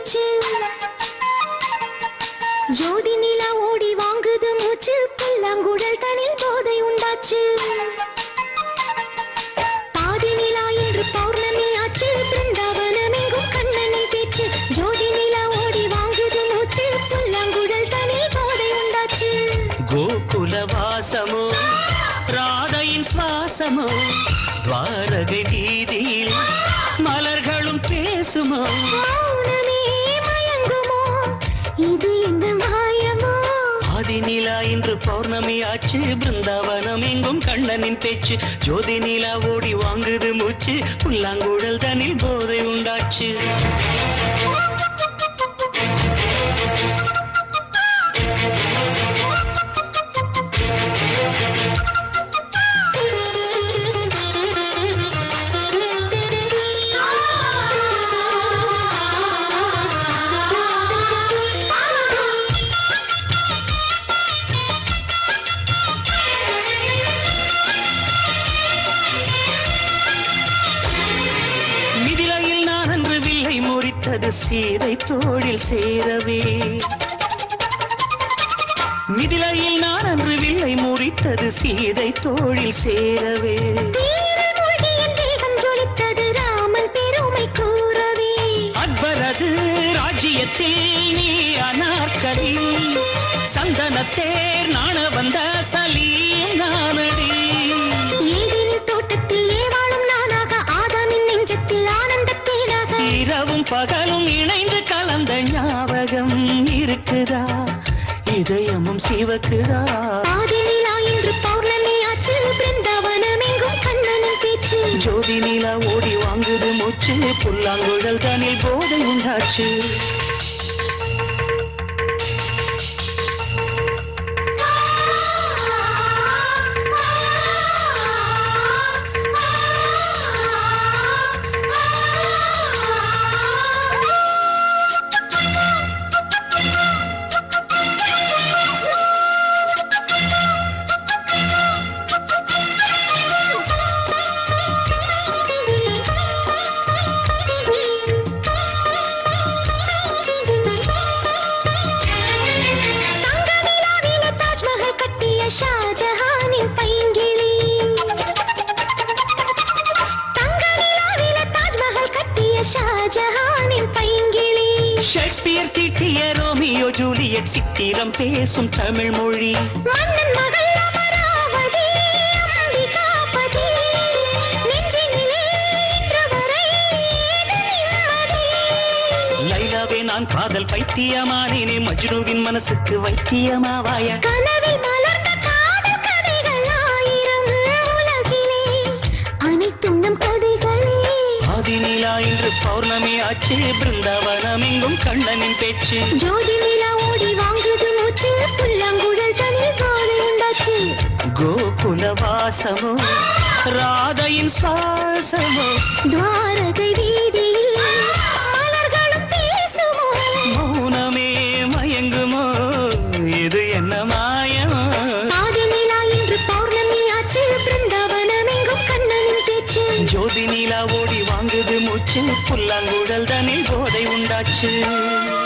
பேச்சு ஜோதி நிலா ஓடி வாங்குது மூச்சு புல்லாங்குழல் தனில் போதை உண்டாச்சு பாதி நிலா இன்று பௌர்ணமி ஆச்சு பிருந்தாவனம் எங்கும் கண்ணனின் பேச்சு ஜோதி நிலா ஓடி வாங்குது மூச்சு புல்லாங்குழல் தனில் போதை உண்டாச்சு கோகுல வாசமோ ராதையின் சுவாசமோ துவாரகை வீதியில் மலர்களும் பேசுமோ மௌனமே மயங்குமோ இது என்ன மாயமோ ஆதி நிலா இன்று பௌர்ணமி ஆச்சு பிருந்தாவனம் எங்கும் கண்ணனின் பேச்சு ஜோதி நிலா ஓடி வாங்குது மூச்சு புல்லாங்குழல் தனில் போதை உண்டாச்சு மிதிலையில் நான் அன்று வில்லை முறித்தது சீதை தோழில் சேரவே மிதிலையில் நான் அன்று வில்லை முறித்தது சீதை தோழில் சேரவே தீரல் மூழ்கி என் தேகம் ஜொலித்தது ராமன் பெருமை கூறவே அக்பரது ராஜ்யத்தில் நீ அனார்கடி சந்தனத்தேர் நாண வந்த சலீம் நானடி ஏதேனின் தோட்டத்தில் ஏவாளும் நானாக ஆதாமின் நெஞ்சத்தில் ஆனந்தத் தேனாக இரவும் பகலும் இணைந்து கலந்த ஞாபகம் இருக்குதா இதயமும் சிவக்குதா பாதி நிலா இன்று பௌர்ணமி ஆச்சு பிருந்தாவனம் எங்கும் கண்ணனின் பேச்சு ஜோதி நிலா ஓடி வாங்குது மூச்சு புல்லாங்குழல் தனில் போதை உண்டாச்சு தங்க நிலாவிலே தாஜ்மஹல் கட்டிய ஷாஜஹானின் பைங்கிளி தங்க நிலாவிலே தாஜ்மஹல் கட்டிய ஷாஜஹானின் பைங்கிளி ஷேக்ஸ்பியர் தீட்டிய ரோமியோ ஜூலியட் சித்திரம் பேசும் தமிழ் மொழி மன்னன் மகள் அமராவதி அம்பிகாபதி நெஞ்சினிலே இன்று வரை ஏது நிம்மதி லைலாவே நான் காதல் பைத்தியமானேனே மஜ்னுவின் மனசுக்கு வைத்தியமாவாய கனவில் மலர்ந்த காதல் கதைகள் ஆயிரம் உலகிலே அனைத்தும் நம் கதைகளே ஆதி நிலா இன்று பௌர்ணமி ஆச்சு பிருந்தாவனம் எங்கும் கண்ணனின் பேச்சு ஜோதி நிலா ஓடி வாங்குது மூச்சு புல்லாங்குழல் தனில் போதை உண்டாச்சு கோகுல வாசமோ ராதையின் சுவாசமோ துவாரகை வீதியில் மலர்களும் பேசுமோ மௌனமே மயங்குமோ இது என்ன மாயமோ பாதி நிலா இன்று பௌர்ணமி ஆச்சு பிருந்தாவனம் எங்கும் கண்ணனின் பேச்சு ஜோதி நிலா ஓடி வாங்குது மூச்சு புல்லாங்குழல் தனில் போதை உண்டாச்சு